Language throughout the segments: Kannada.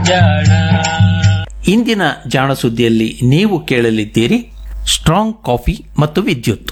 ಜಾಣ ಇಂದಿನ ಜಾಣ ಸುದ್ದಿಯಲ್ಲಿ ನೀವು ಕೇಳಲಿದ್ದೀರಿ ಸ್ಟ್ರಾಂಗ್ ಕಾಫಿ ಮತ್ತು ವಿದ್ಯುತ್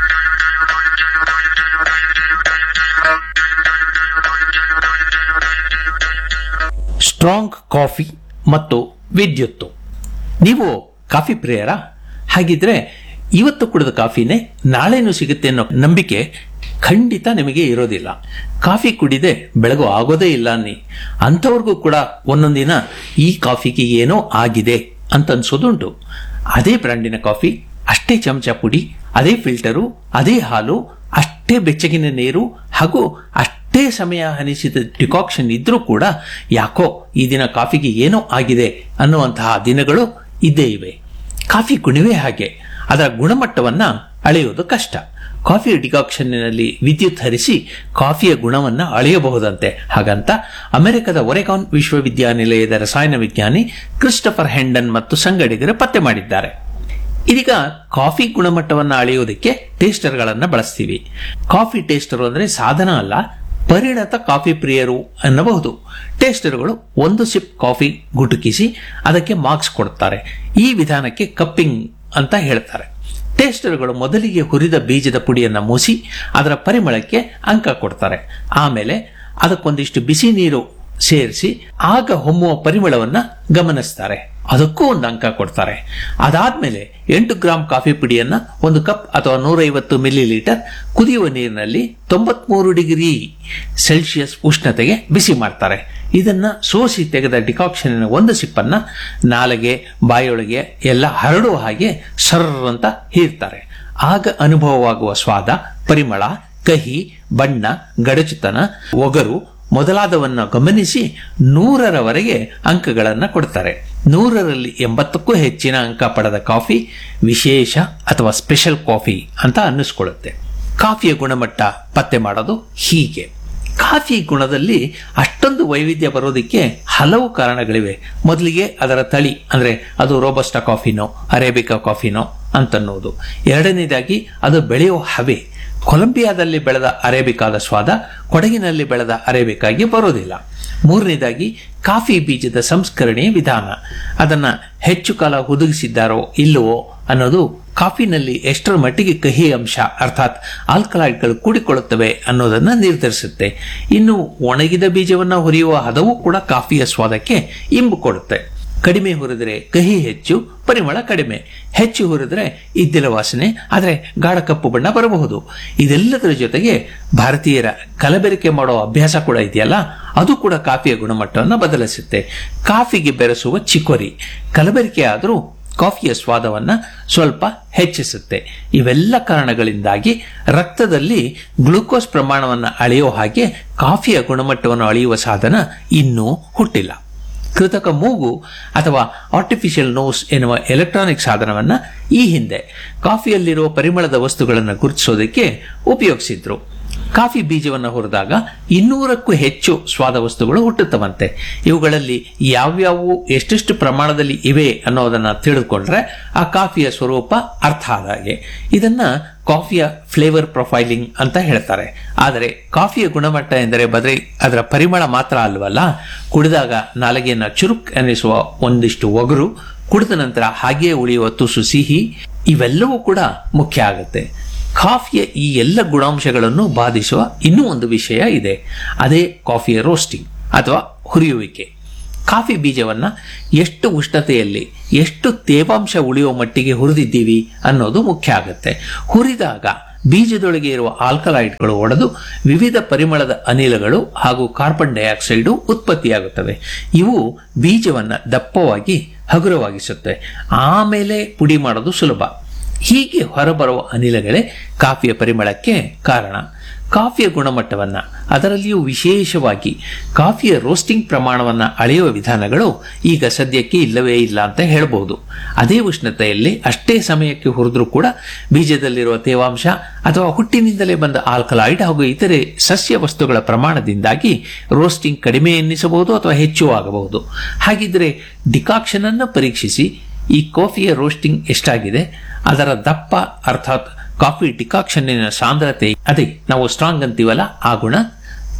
ಸ್ಟ್ರಾಂಗ್ ಕಾಫಿ ಮತ್ತು ವಿದ್ಯುತ್ತು ನೀವು ಕಾಫಿ ಪ್ರಿಯರಾ ಹಾಗಿದ್ರೆ ಇವತ್ತು ಕುಡಿದ ಕಾಫಿನೇ ನಾಳೆನೂ ಸಿಗುತ್ತೆ ಅನ್ನೋ ನಂಬಿಕೆ ಖಂಡಿತ ನಿಮಗೆ ಇರೋದಿಲ್ಲ ಕಾಫಿ ಕುಡಿದೆ ಬೆಳಗು ಆಗೋದೇ ಇಲ್ಲ ಅನ್ನಿ ಅಂಥವ್ರಿಗೂ ಕೂಡ ಒಂದೊಂದಿನ ಈ ಕಾಫಿಗೆ ಏನೋ ಆಗಿದೆ ಅಂತ ಅನ್ಸೋದುಂಟು ಅದೇ ಬ್ರ್ಯಾಂಡಿನ ಕಾಫಿ ಅಷ್ಟೇ ಚಮಚ ಪುಡಿ ಅದೇ ಫಿಲ್ಟರು ಅದೇ ಹಾಲು ಅಷ್ಟೇ ಬೆಚ್ಚಗಿನ ನೀರು ಹಾಗೂ ಅಷ್ಟೇ ಸಮಯ ಹನಿಸಿದ ಡಿಕಾಕ್ಷನ್ ಇದ್ರೂ ಕೂಡ ಯಾಕೋ ಈ ದಿನ ಕಾಫಿಗೆ ಏನೋ ಆಗಿದೆ ಅನ್ನುವಂತಹ ದಿನಗಳು ಇದ್ದೇ ಇವೆ ಕಾಫಿ ಗುಣವೇ ಹಾಗೆ ಅದರ ಗುಣಮಟ್ಟವನ್ನ ಅಳೆಯುವುದು ಕಷ್ಟ ಕಾಫಿ ಡಿಕಾಕ್ಷನ್ನಲ್ಲಿ ವಿದ್ಯುತ್ ಹರಿಸಿ ಕಾಫಿಯ ಗುಣವನ್ನ ಅಳೆಯಬಹುದಂತೆ ಹಾಗಂತ ಅಮೆರಿಕದ ಒರೆಗಾನ್ ವಿಶ್ವವಿದ್ಯಾನಿಲಯದ ರಸಾಯನ ವಿಜ್ಞಾನಿ ಕ್ರಿಸ್ಟಫರ್ ಹೆಂಡನ್ ಮತ್ತು ಸಂಗಡಿಗರು ಪತ್ತೆ ಮಾಡಿದ್ದಾರೆ ಇದೀಗ ಕಾಫಿ ಗುಣಮಟ್ಟವನ್ನು ಅಳೆಯುವುದಕ್ಕೆ ಟೇಸ್ಟರ್ಗಳನ್ನು ಬಳಸ್ತೀವಿ ಕಾಫಿ ಟೇಸ್ಟರ್ ಅಂದ್ರೆ ಸಾಧನ ಅಲ್ಲ ಪರಿಣತ ಕಾಫಿ ಪ್ರಿಯರು ಅನ್ನಬಹುದು ಟೇಸ್ಟರ್ಗಳು ಒಂದು ಸಿಪ್ ಕಾಫಿ ಗುಟುಕಿಸಿ ಅದಕ್ಕೆ ಮಾರ್ಕ್ಸ್ ಕೊಡುತ್ತಾರೆ ಈ ವಿಧಾನಕ್ಕೆ ಕಪ್ಪಿಂಗ್ ಅಂತ ಹೇಳ್ತಾರೆ ಟೇಸ್ಟರ್ಗಳು ಮೊದಲಿಗೆ ಹುರಿದ ಬೀಜದ ಪುಡಿಯನ್ನು ಮೂಸಿ ಅದರ ಪರಿಮಳಕ್ಕೆ ಅಂಕ ಕೊಡ್ತಾರೆ ಆಮೇಲೆ ಅದಕ್ಕೊಂದಿಷ್ಟು ಬಿಸಿ ನೀರು ಸೇರಿಸಿ ಆಗ ಹೊಮ್ಮುವ ಪರಿಮಳವನ್ನ ಗಮನಿಸ್ತಾರೆ ಅದಕ್ಕೂ ಒಂದು ಅಂಕ ಕೊಡ್ತಾರೆ ಅದಾದ್ಮೇಲೆ ಎಂಟು ಗ್ರಾಂ ಕಾಫಿ ಪುಡಿಯನ್ನ ಒಂದು ಕಪ್ ಅಥವಾ ನೂರೈವತ್ತು ಮಿಲಿ ಲೀಟರ್ ಕುದಿಯುವ ನೀರಿನಲ್ಲಿ ತೊಂಬತ್ಮೂರು ಡಿಗ್ರಿ ಸೆಲ್ಸಿಯಸ್ ಉಷ್ಣತೆಗೆ ಬಿಸಿ ಮಾಡ್ತಾರೆ ಇದನ್ನ ಸೋಸಿ ತೆಗೆದ ಡಿಕಾಕ್ಷನ್ ಒಂದು ಸಿಪ್ಪನ್ನ ನಾಲೆಗೆ ಬಾಯೊಳಗೆ ಎಲ್ಲ ಹರಡುವ ಹಾಗೆ ಸರ್ರ್ ಅಂತ ಹೀರ್ತಾರೆ ಆಗ ಅನುಭವವಾಗುವ ಸ್ವಾದ ಪರಿಮಳ ಕಹಿ ಬಣ್ಣ ಗಡಚುತನ ಒಗರು ಮೊದಲಾದವನ್ನ ಗಮನಿಸಿ ನೂರರವರೆಗೆ ಅಂಕಗಳನ್ನು ಕೊಡ್ತಾರೆ ನೂರರಲ್ಲಿ ಎಂಬತ್ತಕ್ಕೂ ಹೆಚ್ಚಿನ ಅಂಕ ಪಡೆದ ಕಾಫಿ ವಿಶೇಷ ಅಥವಾ ಸ್ಪೆಷಲ್ ಕಾಫಿ ಅಂತ ಅನ್ನಿಸ್ಕೊಳ್ಳುತ್ತೆ ಕಾಫಿಯ ಗುಣಮಟ್ಟ ಪತ್ತೆ ಮಾಡೋದು ಹೀಗೆ ಕಾಫಿ ಗುಣದಲ್ಲಿ ಅಷ್ಟೊಂದು ವೈವಿಧ್ಯ ಬರೋದಕ್ಕೆ ಹಲವು ಕಾರಣಗಳಿವೆ ಮೊದಲಿಗೆ ಅದರ ತಳಿ ಅಂದ್ರೆ ಅದು ರೋಬಸ್ಟಾ ಕಾಫಿನೋ ಅರೇಬಿಕಾ ಕಾಫಿನೋ ಅಂತನ್ನೋದು ಎರಡನೇದಾಗಿ ಅದು ಬೆಳೆಯೋ ಹವೆ ಕೊಲಂಬಿಯಾದಲ್ಲಿ ಬೆಳೆದ ಅರೇಬಿಕಾದ ಸ್ವಾದ ಕೊಡಗಿನಲ್ಲಿ ಬೆಳೆದ ಅರೇಬಿಕಾಗಿ ಬರೋದಿಲ್ಲ ಮೂರನೇದಾಗಿ ಕಾಫಿ ಬೀಜದ ಸಂಸ್ಕರಣೆಯ ವಿಧಾನ ಅದನ್ನ ಹೆಚ್ಚು ಕಾಲ ಹುದುಗಿಸಿದ್ದಾರೋ ಇಲ್ಲವೋ ಅನ್ನೋದು ಕಾಫಿನಲ್ಲಿ ಎಷ್ಟರ ಮಟ್ಟಿಗೆ ಕಹಿ ಅಂಶ ಅರ್ಥಾತ್ ಆಲ್ಕಲಾಯ್ಡ್ಗಳು ಕೂಡಿಕೊಳ್ಳುತ್ತವೆ ಅನ್ನೋದನ್ನ ನಿರ್ಧರಿಸುತ್ತೆ ಇನ್ನು ಒಣಗಿದ ಬೀಜವನ್ನ ಹುರಿಯುವ ಹದವು ಕೂಡ ಕಾಫಿಯ ಸ್ವಾದಕ್ಕೆ ಇಂಬು ಕೊಡುತ್ತೆ ಕಡಿಮೆ ಹುರಿದರೆ ಕಹಿ ಹೆಚ್ಚು ಪರಿಮಳ ಕಡಿಮೆ ಹೆಚ್ಚು ಹುರಿದ್ರೆ ಇದ್ದಿಲ ವಾಸನೆ ಆದರೆ ಗಾಢ ಕಪ್ಪು ಬಣ್ಣ ಬರಬಹುದು ಇದೆಲ್ಲದರ ಜೊತೆಗೆ ಭಾರತೀಯರ ಕಲಬೆರಕೆ ಮಾಡೋ ಅಭ್ಯಾಸ ಕೂಡ ಇದೆಯಲ್ಲ ಅದು ಕೂಡ ಕಾಫಿಯ ಗುಣಮಟ್ಟವನ್ನು ಬದಲಿಸುತ್ತೆ ಕಾಫಿಗೆ ಬೆರೆಸುವ ಚಿಕೋರಿ ಕಲಬೆರಕೆ ಆದರೂ ಕಾಫಿಯ ಸ್ವಾದವನ್ನ ಸ್ವಲ್ಪ ಹೆಚ್ಚಿಸುತ್ತೆ ಇವೆಲ್ಲ ಕಾರಣಗಳಿಂದಾಗಿ ರಕ್ತದಲ್ಲಿ ಗ್ಲೂಕೋಸ್ ಪ್ರಮಾಣವನ್ನು ಅಳೆಯೋ ಹಾಗೆ ಕಾಫಿಯ ಗುಣಮಟ್ಟವನ್ನು ಅಳೆಯುವ ಸಾಧನ ಇನ್ನೂ ಹುಟ್ಟಿಲ್ಲ ಕೃತಕ ಮೂಗು ಅಥವಾ ಆರ್ಟಿಫಿಷಿಯಲ್ ನೋಸ್ ಎನ್ನುವ ಎಲೆಕ್ಟ್ರಾನಿಕ್ ಸಾಧನವನ್ನ ಈ ಹಿಂದೆ ಕಾಫಿಯಲ್ಲಿರುವ ಪರಿಮಳದ ವಸ್ತುಗಳನ್ನು ಗುರುತಿಸೋದಕ್ಕೆ ಉಪಯೋಗಿಸಿದ್ರು ಕಾಫಿ ಬೀಜವನ್ನು ಹುರಿದಾಗ ಇನ್ನೂರಕ್ಕೂ ಹೆಚ್ಚು ಸ್ವಾದ ವಸ್ತುಗಳು ಹುಟ್ಟುತ್ತವಂತೆ ಇವುಗಳಲ್ಲಿ ಯಾವ್ಯಾವು ಎಷ್ಟೆಷ್ಟು ಪ್ರಮಾಣದಲ್ಲಿ ಇವೆ ಅನ್ನೋದನ್ನ ತಿಳಿದುಕೊಂಡ್ರೆ ಆ ಕಾಫಿಯ ಸ್ವರೂಪ ಅರ್ಥ ಆದ ಹಾಗೆ ಇದನ್ನ ಕಾಫಿಯ ಫ್ಲೇವರ್ ಪ್ರೊಫೈಲಿಂಗ್ ಅಂತ ಹೇಳ್ತಾರೆ ಆದರೆ ಕಾಫಿಯ ಗುಣಮಟ್ಟ ಎಂದರೆ ಬದಲಿ ಅದರ ಪರಿಮಳ ಮಾತ್ರ ಅಲ್ವಲ್ಲ ಕುಡಿದಾಗ ನಾಲಿಗೆಯನ್ನು ಚುರುಕ್ ಅನ್ನಿಸುವ ಒಂದಿಷ್ಟು ಒಗರು ಕುಡಿದ ನಂತರ ಹಾಗೆಯೇ ಉಳಿಯುವ ತುಸು ಸಿಹಿ ಇವೆಲ್ಲವೂ ಕೂಡ ಮುಖ್ಯ ಆಗುತ್ತೆ ಕಾಫಿಯ ಈ ಎಲ್ಲ ಗುಣಾಂಶಗಳನ್ನು ಬಾಧಿಸುವ ಇನ್ನೂ ಒಂದು ವಿಷಯ ಇದೆ ಅದೇ ಕಾಫಿಯ ರೋಸ್ಟಿಂಗ್ ಅಥವಾ ಹುರಿಯುವಿಕೆ ಕಾಫಿ ಬೀಜವನ್ನ ಎಷ್ಟು ಉಷ್ಣತೆಯಲ್ಲಿ ಎಷ್ಟು ತೇವಾಂಶ ಉಳಿಯುವ ಮಟ್ಟಿಗೆ ಹುರಿದಿದ್ದೀವಿ ಅನ್ನೋದು ಮುಖ್ಯ ಆಗುತ್ತೆ ಹುರಿದಾಗ ಬೀಜದೊಳಗೆ ಇರುವ ಆಲ್ಕಲಾಯ್ಡ್ಗಳು ಒಡೆದು ವಿವಿಧ ಪರಿಮಳದ ಅನಿಲಗಳು ಹಾಗೂ ಕಾರ್ಬನ್ ಡೈಆಕ್ಸೈಡ್ ಉತ್ಪತ್ತಿಯಾಗುತ್ತವೆ ಇವು ಬೀಜವನ್ನ ದಪ್ಪವಾಗಿ ಹಗುರವಾಗಿಸುತ್ತೆ ಆಮೇಲೆ ಪುಡಿ ಮಾಡೋದು ಸುಲಭ ಹೀಗೆ ಹೊರಬರುವ ಅನಿಲಗಳೇ ಕಾಫಿಯ ಪರಿಮಳಕ್ಕೆ ಕಾರಣ ಕಾಫಿಯ ಗುಣಮಟ್ಟವನ್ನ ಅದರಲ್ಲಿಯೂ ವಿಶೇಷವಾಗಿ ಕಾಫಿಯ ರೋಸ್ಟಿಂಗ್ ಪ್ರಮಾಣವನ್ನ ಅಳೆಯುವ ವಿಧಾನಗಳು ಈಗ ಸದ್ಯಕ್ಕೆ ಇಲ್ಲವೇ ಇಲ್ಲ ಅಂತ ಹೇಳಬಹುದು ಅದೇ ಉಷ್ಣತೆಯಲ್ಲಿ ಅಷ್ಟೇ ಸಮಯಕ್ಕೆ ಹುರಿದ್ರೂ ಕೂಡ ಬೀಜದಲ್ಲಿರುವ ತೇವಾಂಶ ಅಥವಾ ಹುಟ್ಟಿನಿಂದಲೇ ಬಂದ ಆಲ್ಕಲಾಯ್ಡ್ ಹಾಗೂ ಇತರೆ ಸಸ್ಯ ವಸ್ತುಗಳ ಪ್ರಮಾಣದಿಂದಾಗಿ ರೋಸ್ಟಿಂಗ್ ಕಡಿಮೆ ಎನ್ನಿಸಬಹುದು ಅಥವಾ ಹೆಚ್ಚು ಆಗಬಹುದು ಹಾಗಿದ್ರೆ ಡಿಕಾಕ್ಷನ್ ಅನ್ನು ಪರೀಕ್ಷಿಸಿ ಈ ಕಾಫಿಯ ರೋಸ್ಟಿಂಗ್ ಎಷ್ಟಾಗಿದೆ ಅದರ ದಪ್ಪ ಅರ್ಥಾತ್ ಕಾಫಿ ಡಿಕಾಕ್ಷನ್ನಿನ ಸಾಂದ್ರತೆ ಅದೇ ನಾವು ಸ್ಟ್ರಾಂಗ್ ಅಂತೀವಲ್ಲ ಆ ಗುಣ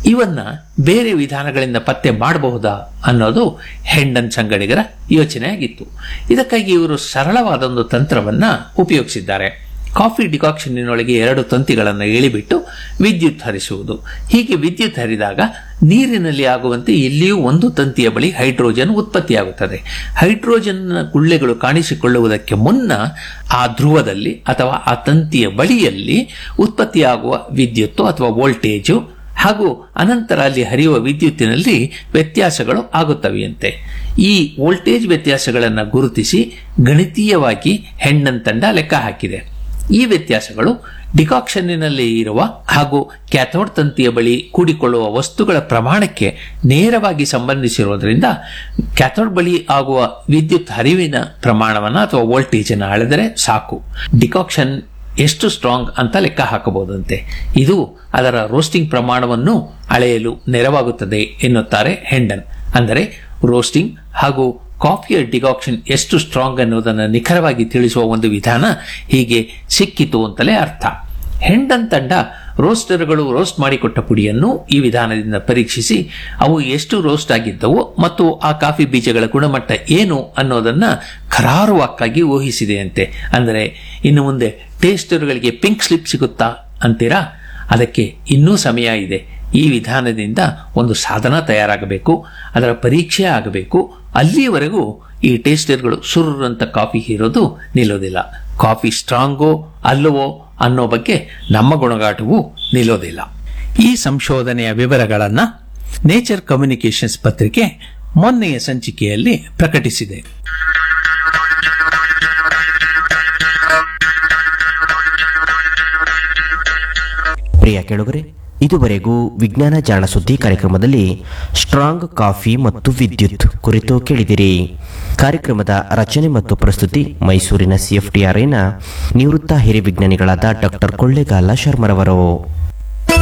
ಇವನ್ನ ಬೇರೆ ವಿಧಾನಗಳಿಂದ ಪತ್ತೆ ಮಾಡಬಹುದಾ ಅನ್ನೋದು ಹೆಂಡನ್ ಸಂಗಡಿಗರ ಯೋಚನೆ ಆಗಿತ್ತು ಇದಕ್ಕಾಗಿ ಇವರು ಸರಳವಾದ ಒಂದು ತಂತ್ರವನ್ನ ಉಪಯೋಗಿಸಿದ್ದಾರೆ ಕಾಫಿ ಡಿಕಾಕ್ಷನ್ನಿನೊಳಗೆ ಎರಡು ತಂತಿಗಳನ್ನು ಎಳಿಬಿಟ್ಟು ವಿದ್ಯುತ್ ಹರಿಸುವುದು ಹೀಗೆ ವಿದ್ಯುತ್ ಹರಿದಾಗ ನೀರಿನಲ್ಲಿ ಆಗುವಂತೆ ಇಲ್ಲಿಯೂ ಒಂದು ತಂತಿಯ ಬಳಿ ಹೈಡ್ರೋಜನ್ ಉತ್ಪತ್ತಿಯಾಗುತ್ತದೆ ಹೈಡ್ರೋಜನ್ ಗುಳ್ಳೆಗಳು ಕಾಣಿಸಿಕೊಳ್ಳುವುದಕ್ಕೆ ಮುನ್ನ ಆ ಧ್ರುವದಲ್ಲಿ ಅಥವಾ ಆ ತಂತಿಯ ಬಳಿಯಲ್ಲಿ ಉತ್ಪತ್ತಿಯಾಗುವ ವಿದ್ಯುತ್ತು ಅಥವಾ ವೋಲ್ಟೇಜು ಹಾಗೂ ಅನಂತರ ಅಲ್ಲಿ ಹರಿಯುವ ವಿದ್ಯುತ್ತಿನಲ್ಲಿ ವ್ಯತ್ಯಾಸಗಳು ಆಗುತ್ತವೆಯಂತೆ ಈ ವೋಲ್ಟೇಜ್ ವ್ಯತ್ಯಾಸಗಳನ್ನು ಗುರುತಿಸಿ ಗಣಿತೀಯವಾಗಿ ಹೆಣ್ಣನ್ ತಂಡ ಲೆಕ್ಕ ಹಾಕಿದೆ ಈ ವ್ಯತ್ಯಾಸಗಳು ಡಿಕಾಕ್ಷನ್ನಿನಲ್ಲಿ ಇರುವ ಹಾಗೂ ಕ್ಯಾಥೋಡ್ ತಂತಿಯ ಬಳಿ ಕೂಡಿಕೊಳ್ಳುವ ವಸ್ತುಗಳ ಪ್ರಮಾಣಕ್ಕೆ ನೇರವಾಗಿ ಸಂಬಂಧಿಸಿರುವುದರಿಂದ ಕ್ಯಾಥೋಡ್ ಬಳಿ ಆಗುವ ವಿದ್ಯುತ್ ಹರಿವಿನ ಪ್ರಮಾಣವನ್ನು ಅಥವಾ ವೋಲ್ಟೇಜ್ ಅನ್ನು ಅಳೆದರೆ ಸಾಕು ಡಿಕಾಕ್ಷನ್ ಎಷ್ಟು ಸ್ಟ್ರಾಂಗ್ ಅಂತ ಲೆಕ್ಕ ಹಾಕಬಹುದಂತೆ ಇದು ಅದರ ರೋಸ್ಟಿಂಗ್ ಪ್ರಮಾಣವನ್ನು ಅಳೆಯಲು ನೆರವಾಗುತ್ತದೆ ಎನ್ನುತ್ತಾರೆ ಹೆಂಡನ್ ಅಂದರೆ ರೋಸ್ಟಿಂಗ್ ಹಾಗೂ ಕಾಫಿಯ ಡಿಕಾಕ್ಷನ್ ಎಷ್ಟು ಸ್ಟ್ರಾಂಗ್ ಅನ್ನೋದನ್ನು ನಿಖರವಾಗಿ ತಿಳಿಸುವ ಒಂದು ವಿಧಾನ ಹೀಗೆ ಸಿಕ್ಕಿತು ಅಂತಲೇ ಅರ್ಥ ಹೆಂಡನ್ ತಂಡ ರೋಸ್ಟರ್ಗಳು ರೋಸ್ಟ್ ಮಾಡಿಕೊಟ್ಟ ಪುಡಿಯನ್ನು ಈ ವಿಧಾನದಿಂದ ಪರೀಕ್ಷಿಸಿ ಅವು ಎಷ್ಟು ರೋಸ್ಟ್ ಆಗಿದ್ದವು ಮತ್ತು ಆ ಕಾಫಿ ಬೀಜಗಳ ಗುಣಮಟ್ಟ ಏನು ಅನ್ನೋದನ್ನ ಖರಾರುವಾಕ್ಕಾಗಿ ಊಹಿಸಿದೆಯಂತೆ ಅಂದರೆ ಇನ್ನು ಮುಂದೆ ಟೇಸ್ಟರ್ಗಳಿಗೆ ಪಿಂಕ್ ಸ್ಲಿಪ್ ಸಿಗುತ್ತಾ ಅಂತೀರಾ ಅದಕ್ಕೆ ಇನ್ನೂ ಸಮಯ ಇದೆ ಈ ವಿಧಾನದಿಂದ ಒಂದು ಸಾಧನ ತಯಾರಾಗಬೇಕು ಅದರ ಪರೀಕ್ಷೆ ಆಗಬೇಕು ಅಲ್ಲಿಯವರೆಗೂ ಈ ಟೇಸ್ಟರ್ಗಳು ಸುರ್ರಂತ ಕಾಫಿ ಹೀರೋದು ನಿಲ್ಲೋದಿಲ್ಲ ಕಾಫಿ ಸ್ಟ್ರಾಂಗೋ ಅಲ್ಲವೋ ಅನ್ನೋ ಬಗ್ಗೆ ನಮ್ಮ ಗುಣಗಾಟವು ನಿಲ್ಲೋದಿಲ್ಲ ಈ ಸಂಶೋಧನೆಯ ವಿವರಗಳನ್ನು ನೇಚರ್ ಕಮ್ಯುನಿಕೇಶನ್ಸ್ ಪತ್ರಿಕೆ ಮೊನ್ನೆಯ ಸಂಚಿಕೆಯಲ್ಲಿ ಪ್ರಕಟಿಸಿದೆ ಪ್ರಿಯ ಕೆಳಗರೆ ಇದುವರೆಗೂ ವಿಜ್ಞಾನ ಜಾಣ ಸುದ್ದಿ ಕಾರ್ಯಕ್ರಮದಲ್ಲಿ ಸ್ಟ್ರಾಂಗ್ ಕಾಫಿ ಮತ್ತು ವಿದ್ಯುತ್ ಕುರಿತು ಕೇಳಿದಿರಿ ಕಾರ್ಯಕ್ರಮದ ರಚನೆ ಮತ್ತು ಪ್ರಸ್ತುತಿ ಮೈಸೂರಿನ ಸಿಎಫ್ಟಿಆರ್ಐನ ನಿವೃತ್ತ ಹಿರಿಯ ವಿಜ್ಞಾನಿಗಳಾದ ಡಾಕ್ಟರ್ ಕೊಳ್ಳೇಗಾಲ ಶರ್ಮರವರು